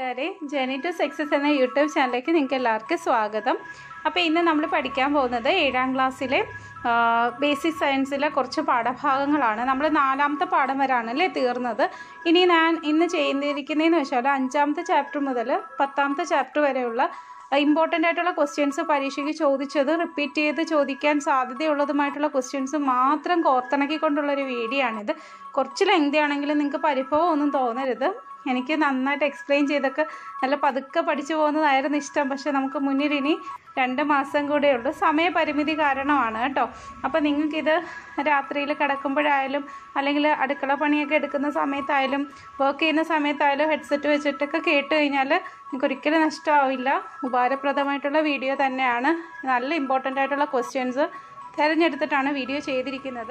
കൂട്ടുകാരെ journey to success എന്ന YouTube ചാനലിലേക്ക് നിങ്ങൾക്ക് എല്ലാവർക്കും സ്വാഗതം അപ്പോൾ ഇന്ന് നമ്മൾ പഠിക്കാൻ പോകുന്നത് ഏഴാം ക്ലാസ്സിലെ ബേസിക് സയൻസിലെ കുറച്ച് പാഠഭാഗങ്ങളാണ് നമ്മൾ നാലാമത്തെ പാഠം വരാണല്ലേ തീർന്നത് ഇനി ഞാൻ ഇന്ന് ചെയ്തിരിക്കുന്നതെന്ന് വെച്ചാൽ അഞ്ചാമത്തെ ചാപ്റ്റർ മുതൽ പത്താമത്തെ ചാപ്റ്റർ വരെയുള്ള ഇമ്പോർട്ടൻ്റ് ആയിട്ടുള്ള ക്വസ്റ്റ്യൻസ് പരീക്ഷയ്ക്ക് ചോദിച്ചത് റിപ്പീറ്റ് ചെയ്ത് ചോദിക്കാൻ സാധ്യതയുള്ളതുമായിട്ടുള്ള ക്വസ്റ്റ്യൻസ് മാത്രം കോർത്തിണക്കിക്കൊണ്ടുള്ളൊരു വീഡിയോ ആണിത് കുറച്ച് ലെങ്തി ആണെങ്കിലും നിങ്ങൾക്ക് പരിഭവം ഒന്നും തോന്നരുത് എനിക്ക് നന്നായിട്ട് എക്സ്പ്ലെയിൻ ചെയ്തൊക്കെ നല്ല പതുക്കെ പഠിച്ചു പോകുന്നതായിരുന്നു ഇഷ്ടം പക്ഷേ നമുക്ക് മുന്നിൽ ഇനി രണ്ട് മാസം കൂടെ ഉള്ളൂ സമയപരിമിതി കാരണമാണ് കേട്ടോ അപ്പോൾ നിങ്ങൾക്കിത് രാത്രിയിൽ കിടക്കുമ്പോഴായാലും അല്ലെങ്കിൽ അടുക്കള പണിയൊക്കെ എടുക്കുന്ന സമയത്തായാലും വർക്ക് ചെയ്യുന്ന സമയത്തായാലും ഹെഡ്സെറ്റ് വെച്ചിട്ടൊക്കെ കേട്ട് കഴിഞ്ഞാൽ നിങ്ങൾക്ക് ഒരിക്കലും നഷ്ടമാവില്ല ഉപകാരപ്രദമായിട്ടുള്ള വീഡിയോ തന്നെയാണ് നല്ല ഇമ്പോർട്ടൻ്റ് ആയിട്ടുള്ള ക്വസ്റ്റ്യൻസ് തിരഞ്ഞെടുത്തിട്ടാണ് വീഡിയോ ചെയ്തിരിക്കുന്നത്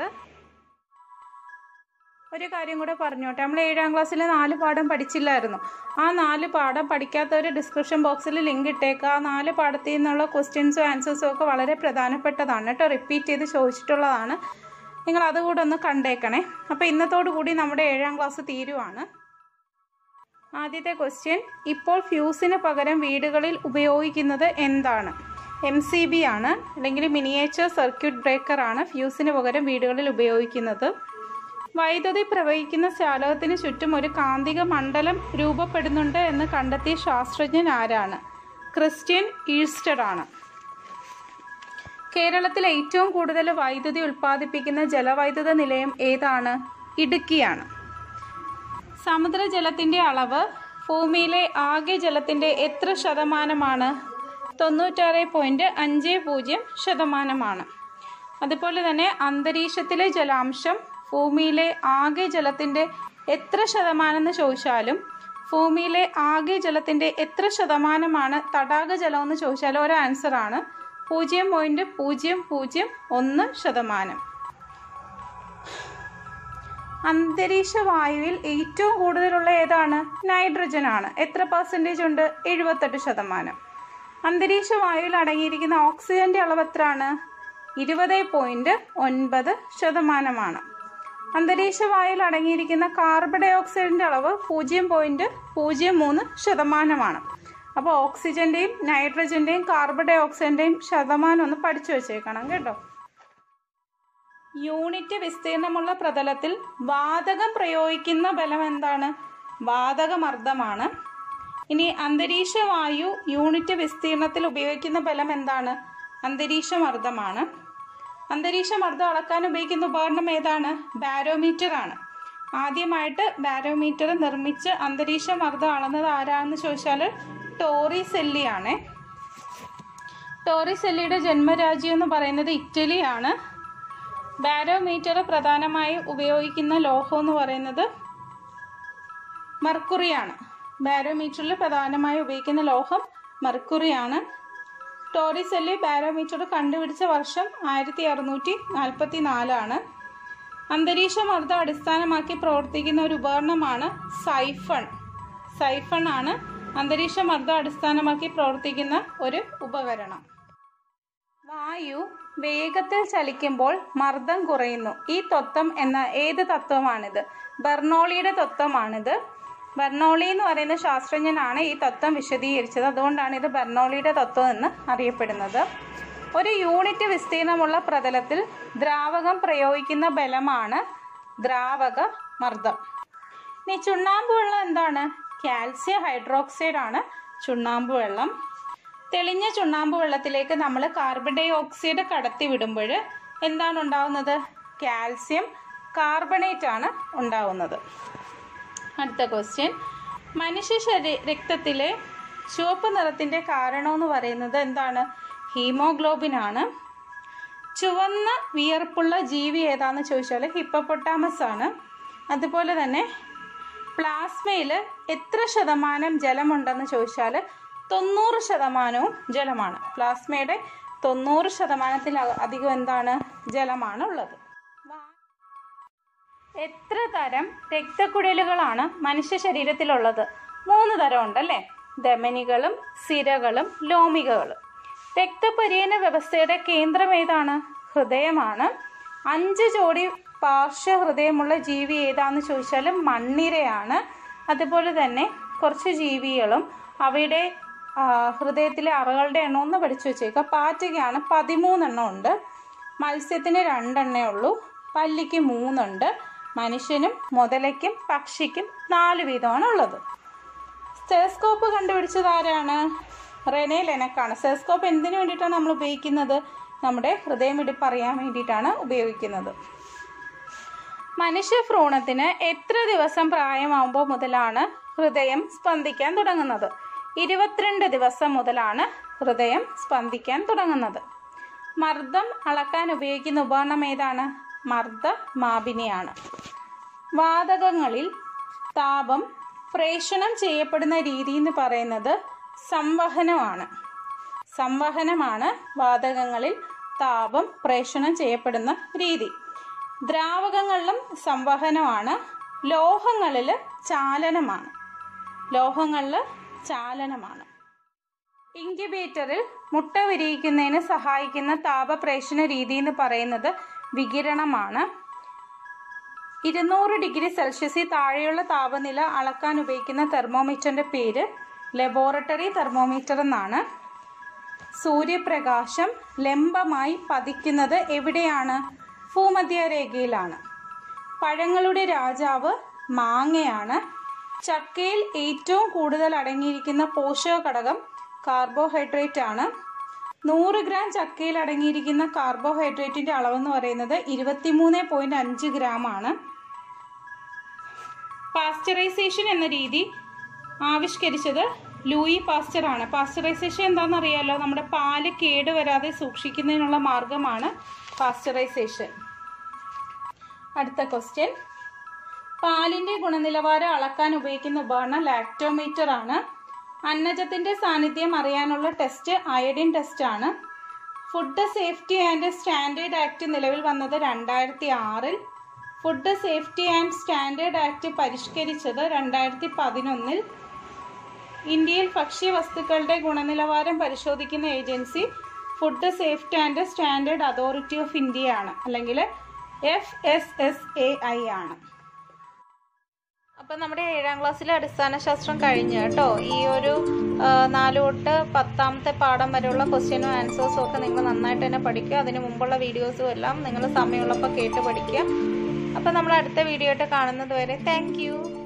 ഒരു കാര്യം കൂടെ പറഞ്ഞോട്ടെ നമ്മൾ ഏഴാം ക്ലാസ്സിൽ നാല് പാഠം പഠിച്ചില്ലായിരുന്നു ആ നാല് പാഠം പഠിക്കാത്തവർ ഡിസ്ക്രിപ്ഷൻ ബോക്സിൽ ലിങ്ക് ഇട്ടേക്കുക ആ നാല് പാഠത്തിൽ നിന്നുള്ള ക്വസ്റ്റ്യൻസും ആൻസേഴ്സും ഒക്കെ വളരെ പ്രധാനപ്പെട്ടതാണ് കേട്ടോ റിപ്പീറ്റ് ചെയ്ത് ചോദിച്ചിട്ടുള്ളതാണ് നിങ്ങൾ അതുകൂടെ ഒന്ന് കണ്ടേക്കണേ അപ്പോൾ ഇന്നത്തോടു കൂടി നമ്മുടെ ഏഴാം ക്ലാസ് തീരുവാണ് ആദ്യത്തെ ക്വസ്റ്റ്യൻ ഇപ്പോൾ ഫ്യൂസിന് പകരം വീടുകളിൽ ഉപയോഗിക്കുന്നത് എന്താണ് എം സി ബി ആണ് അല്ലെങ്കിൽ മിനിയേച്ചർ സർക്യൂട്ട് ബ്രേക്കർ ആണ് ഫ്യൂസിന് പകരം വീടുകളിൽ ഉപയോഗിക്കുന്നത് വൈദ്യുതി പ്രവഹിക്കുന്ന ചാലകത്തിന് ചുറ്റും ഒരു കാന്തിക മണ്ഡലം രൂപപ്പെടുന്നുണ്ട് എന്ന് കണ്ടെത്തിയ ശാസ്ത്രജ്ഞൻ ആരാണ് ക്രിസ്ത്യൻ ഈഴ്സ്റ്റഡ് ആണ് കേരളത്തിൽ ഏറ്റവും കൂടുതൽ വൈദ്യുതി ഉൽപ്പാദിപ്പിക്കുന്ന ജലവൈദ്യുത നിലയം ഏതാണ് ഇടുക്കിയാണ് സമുദ്രജലത്തിൻ്റെ അളവ് ഭൂമിയിലെ ആകെ ജലത്തിൻ്റെ എത്ര ശതമാനമാണ് തൊണ്ണൂറ്റാറ് പോയിൻറ്റ് അഞ്ച് പൂജ്യം ശതമാനമാണ് അതുപോലെ തന്നെ അന്തരീക്ഷത്തിലെ ജലാംശം ഭൂമിയിലെ ആകെ ജലത്തിൻ്റെ എത്ര ശതമാനം എന്ന് ചോദിച്ചാലും ഭൂമിയിലെ ആകെ ജലത്തിൻ്റെ എത്ര ശതമാനമാണ് തടാക ജലം എന്ന് ചോദിച്ചാൽ ഒരു ആൻസറാണ് പൂജ്യം പോയിൻറ്റ് പൂജ്യം പൂജ്യം ഒന്ന് ശതമാനം അന്തരീക്ഷ വായുവിൽ ഏറ്റവും കൂടുതലുള്ള ഏതാണ് നൈട്രജൻ ആണ് എത്ര പെർസെൻറ്റേജ് ഉണ്ട് എഴുപത്തെട്ട് ശതമാനം അന്തരീക്ഷ വായുവിൽ അടങ്ങിയിരിക്കുന്ന ഓക്സിജന്റെ അളവ് എത്രയാണ് ഇരുപത് പോയിൻറ്റ് ഒൻപത് ശതമാനമാണ് അന്തരീക്ഷ വായുവിൽ അടങ്ങിയിരിക്കുന്ന കാർബൺ ഡൈ ഓക്സൈഡിൻ്റെ അളവ് പൂജ്യം പോയിൻറ്റ് പൂജ്യം മൂന്ന് ശതമാനമാണ് അപ്പോൾ ഓക്സിജൻ്റെയും നൈട്രജൻ്റെയും കാർബൺ ഡൈ ഓക്സൈഡിൻ്റെയും ശതമാനം ഒന്ന് പഠിച്ചു വെച്ചേക്കണം കേട്ടോ യൂണിറ്റ് വിസ്തീർണമുള്ള പ്രതലത്തിൽ വാതകം പ്രയോഗിക്കുന്ന ബലം എന്താണ് വാതകമർദ്ദമാണ് ഇനി അന്തരീക്ഷ വായു യൂണിറ്റ് വിസ്തീർണത്തിൽ ഉപയോഗിക്കുന്ന ബലം എന്താണ് അന്തരീക്ഷമർദ്ദമാണ് അന്തരീക്ഷമർദ്ദം അളക്കാൻ ഉപയോഗിക്കുന്ന ഉപകരണം ഏതാണ് ബാരോമീറ്റർ ആണ് ആദ്യമായിട്ട് ബാരോമീറ്റർ നിർമ്മിച്ച് അന്തരീക്ഷമർദ്ദം അളന്നത് ആരാണെന്ന് ചോദിച്ചാൽ ടോറി സെല്ലിയാണ് ടോറി സെല്ലിയുടെ ജന്മരാജ്യം എന്ന് പറയുന്നത് ഇറ്റലിയാണ് ബാരോമീറ്റർ പ്രധാനമായി ഉപയോഗിക്കുന്ന ലോഹം എന്ന് പറയുന്നത് മർക്കുറിയാണ് ബാരോമീറ്ററിൽ പ്രധാനമായി ഉപയോഗിക്കുന്ന ലോഹം മർക്കുറിയാണ് ടോറിസെല്ലി ബാരോമീറ്റർ കണ്ടുപിടിച്ച വർഷം ആയിരത്തി അറുന്നൂറ്റി നാൽപ്പത്തി നാലാണ് അന്തരീക്ഷമർദ്ദം അടിസ്ഥാനമാക്കി പ്രവർത്തിക്കുന്ന ഒരു ഉപകരണമാണ് സൈഫൺ സൈഫൺ ആണ് അന്തരീക്ഷമർദ്ദം അടിസ്ഥാനമാക്കി പ്രവർത്തിക്കുന്ന ഒരു ഉപകരണം വായു വേഗത്തിൽ ചലിക്കുമ്പോൾ മർദ്ദം കുറയുന്നു ഈ തത്വം എന്ന ഏത് തത്വമാണിത് ബെർണോളിയുടെ തത്വമാണിത് ബെർണോളി എന്ന് പറയുന്ന ശാസ്ത്രജ്ഞനാണ് ഈ തത്വം വിശദീകരിച്ചത് അതുകൊണ്ടാണ് ഇത് ബെർണോളിയുടെ തത്വം എന്ന് അറിയപ്പെടുന്നത് ഒരു യൂണിറ്റ് വിസ്തീർണമുള്ള പ്രതലത്തിൽ ദ്രാവകം പ്രയോഗിക്കുന്ന ബലമാണ് ദ്രാവക മർദ്ദം ഇനി ചുണ്ണാമ്പ് വെള്ളം എന്താണ് കാൽസ്യം ഹൈഡ്രോക്സൈഡ് ആണ് ചുണ്ണാമ്പ് വെള്ളം തെളിഞ്ഞ ചുണ്ണാമ്പ് വെള്ളത്തിലേക്ക് നമ്മൾ കാർബൺ ഡൈ ഓക്സൈഡ് കടത്തി വിടുമ്പോൾ എന്താണ് ഉണ്ടാവുന്നത് കാൽസ്യം കാർബണേറ്റ് ആണ് ഉണ്ടാവുന്നത് അടുത്ത ക്വസ്റ്റ്യൻ മനുഷ്യ ശരീ രക്തത്തിലെ ചുവപ്പ് നിറത്തിൻ്റെ കാരണമെന്ന് പറയുന്നത് എന്താണ് ഹീമോഗ്ലോബിൻ ആണ് ചുവന്ന വിയർപ്പുള്ള ജീവി ഏതാന്ന് ചോദിച്ചാൽ ഹിപ്പപ്പൊട്ടാമസ് ആണ് അതുപോലെ തന്നെ പ്ലാസ്മയിൽ എത്ര ശതമാനം ജലമുണ്ടെന്ന് ചോദിച്ചാൽ തൊണ്ണൂറ് ശതമാനവും ജലമാണ് പ്ലാസ്മയുടെ തൊണ്ണൂറ് ശതമാനത്തിൽ അധികം എന്താണ് ജലമാണ് ഉള്ളത് എത്ര തരം രക്തക്കുഴലുകളാണ് മനുഷ്യ ശരീരത്തിലുള്ളത് മൂന്ന് തരം ഉണ്ടല്ലേ ധമനികളും സിരകളും ലോമികകളും രക്തപര്യന വ്യവസ്ഥയുടെ കേന്ദ്രം ഏതാണ് ഹൃദയമാണ് അഞ്ച് ജോഡി പാർശ്വഹൃദയമുള്ള ജീവി ഏതാന്ന് ചോദിച്ചാൽ മണ്ണിരയാണ് അതുപോലെ തന്നെ കുറച്ച് ജീവികളും അവയുടെ ആ, ഹൃദയത്തിലെ അറകളുടെ എണ്ണം ഒന്ന് പഠിച്ചു വെച്ചേക്കുക പാറ്റയ്ക്കാണ് പതിമൂന്നെണ്ണം ഉണ്ട് മത്സ്യത്തിന് രണ്ടെണ്ണേ ഉള്ളൂ പല്ലിക്ക് മൂന്നുണ്ട് മനുഷ്യനും മുതലയ്ക്കും പക്ഷിക്കും നാല് വീതമാണ് ഉള്ളത് സ്റ്റെസ്കോപ്പ് കണ്ടുപിടിച്ചത് ആരാണ് റെനെ ലെനക്കാണ് സ്റ്റെസ്കോപ്പ് എന്തിനു വേണ്ടിയിട്ടാണ് നമ്മൾ ഉപയോഗിക്കുന്നത് നമ്മുടെ ഹൃദയമിടിപ്പ് അറിയാൻ വേണ്ടിയിട്ടാണ് ഉപയോഗിക്കുന്നത് മനുഷ്യ ഭ്രൂണത്തിന് എത്ര ദിവസം പ്രായമാകുമ്പോൾ മുതലാണ് ഹൃദയം സ്പന്ദിക്കാൻ തുടങ്ങുന്നത് ഇരുപത്തിരണ്ട് ദിവസം മുതലാണ് ഹൃദയം സ്പന്ദിക്കാൻ തുടങ്ങുന്നത് മർദ്ദം അളക്കാൻ ഉപയോഗിക്കുന്ന ഉപകരണം ഏതാണ് മർദ്ദ മാപിനിയാണ് വാതകങ്ങളിൽ താപം പ്രേഷണം ചെയ്യപ്പെടുന്ന രീതി എന്ന് പറയുന്നത് സംവഹനമാണ് സംവഹനമാണ് വാതകങ്ങളിൽ താപം പ്രേഷണം ചെയ്യപ്പെടുന്ന രീതി ദ്രാവകങ്ങളിലും സംവഹനമാണ് ലോഹങ്ങളിൽ ചാലനമാണ് ലോഹങ്ങളിൽ ചാലനമാണ് ഇൻക്യുബേറ്ററിൽ മുട്ട വിരിയിക്കുന്നതിന് സഹായിക്കുന്ന താപപ്രേഷണ രീതി എന്ന് പറയുന്നത് വികിരണമാണ് ഇരുന്നൂറ് ഡിഗ്രി സെൽഷ്യസിൽ താഴെയുള്ള താപനില അളക്കാൻ ഉപയോഗിക്കുന്ന തെർമോമീറ്ററിന്റെ പേര് ലബോറട്ടറി തെർമോമീറ്റർ എന്നാണ് സൂര്യപ്രകാശം ലംബമായി പതിക്കുന്നത് എവിടെയാണ് ഭൂമധ്യരേഖയിലാണ് പഴങ്ങളുടെ രാജാവ് മാങ്ങയാണ് ചക്കയിൽ ഏറ്റവും കൂടുതൽ അടങ്ങിയിരിക്കുന്ന പോഷക ഘടകം കാർബോഹൈഡ്രേറ്റ് ആണ് നൂറ് ഗ്രാം ചക്കയിൽ അടങ്ങിയിരിക്കുന്ന കാർബോഹൈഡ്രേറ്റിന്റെ അളവെന്ന് പറയുന്നത് ഇരുപത്തിമൂന്ന് പോയിന്റ് അഞ്ച് ഗ്രാം ആണ് പാസ്ചറൈസേഷൻ എന്ന രീതി ആവിഷ്കരിച്ചത് ലൂയി പാസ്ചർ ആണ് പാസ്ചറൈസേഷൻ എന്താണെന്ന് അറിയാലോ നമ്മുടെ പാല് കേടുവരാതെ സൂക്ഷിക്കുന്നതിനുള്ള മാർഗമാണ് പാസ്ചറൈസേഷൻ അടുത്ത ക്വസ്റ്റ്യൻ പാലിന്റെ ഗുണനിലവാരം അളക്കാൻ ഉപയോഗിക്കുന്ന ഉപകരണം ലാക്ടോമീറ്റർ ആണ് അന്നജത്തിന്റെ സാന്നിധ്യം അറിയാനുള്ള ടെസ്റ്റ് അയഡിൻ ടെസ്റ്റ് ആണ് food safety and standard act നിലവിൽ വന്നത് രണ്ടായിരത്തി ആറിൽ food safety and standard act പരിഷ്കരിച്ചത് രണ്ടായിരത്തി പതിനൊന്നിൽ ഇന്ത്യയിൽ ഭക്ഷ്യവസ്തുക്കളുടെ ഗുണനിലവാരം പരിശോധിക്കുന്ന agency food safety and standard authority of India ആണ് അല്ലെങ്കിൽ F S S A I ആണ് അപ്പം നമ്മുടെ ഏഴാം ക്ലാസ്സിലെ അടിസ്ഥാന ശാസ്ത്രം കഴിഞ്ഞു കേട്ടോ ഈ ഒരു ആ, നാല് തൊട്ട് പത്താമത്തെ പാഠം വരെയുള്ള ക്വസ്റ്റ്യനും ആൻസേഴ്സും ഒക്കെ നിങ്ങൾ നന്നായിട്ട് തന്നെ പഠിക്കുക അതിന് മുമ്പുള്ള വീഡിയോസും എല്ലാം നിങ്ങൾ സമയമുള്ളപ്പോൾ കേട്ട് പഠിക്കുക അപ്പം നമ്മൾ അടുത്ത വീഡിയോ ആയിട്ട് കാണുന്നത് വരെ താങ്ക്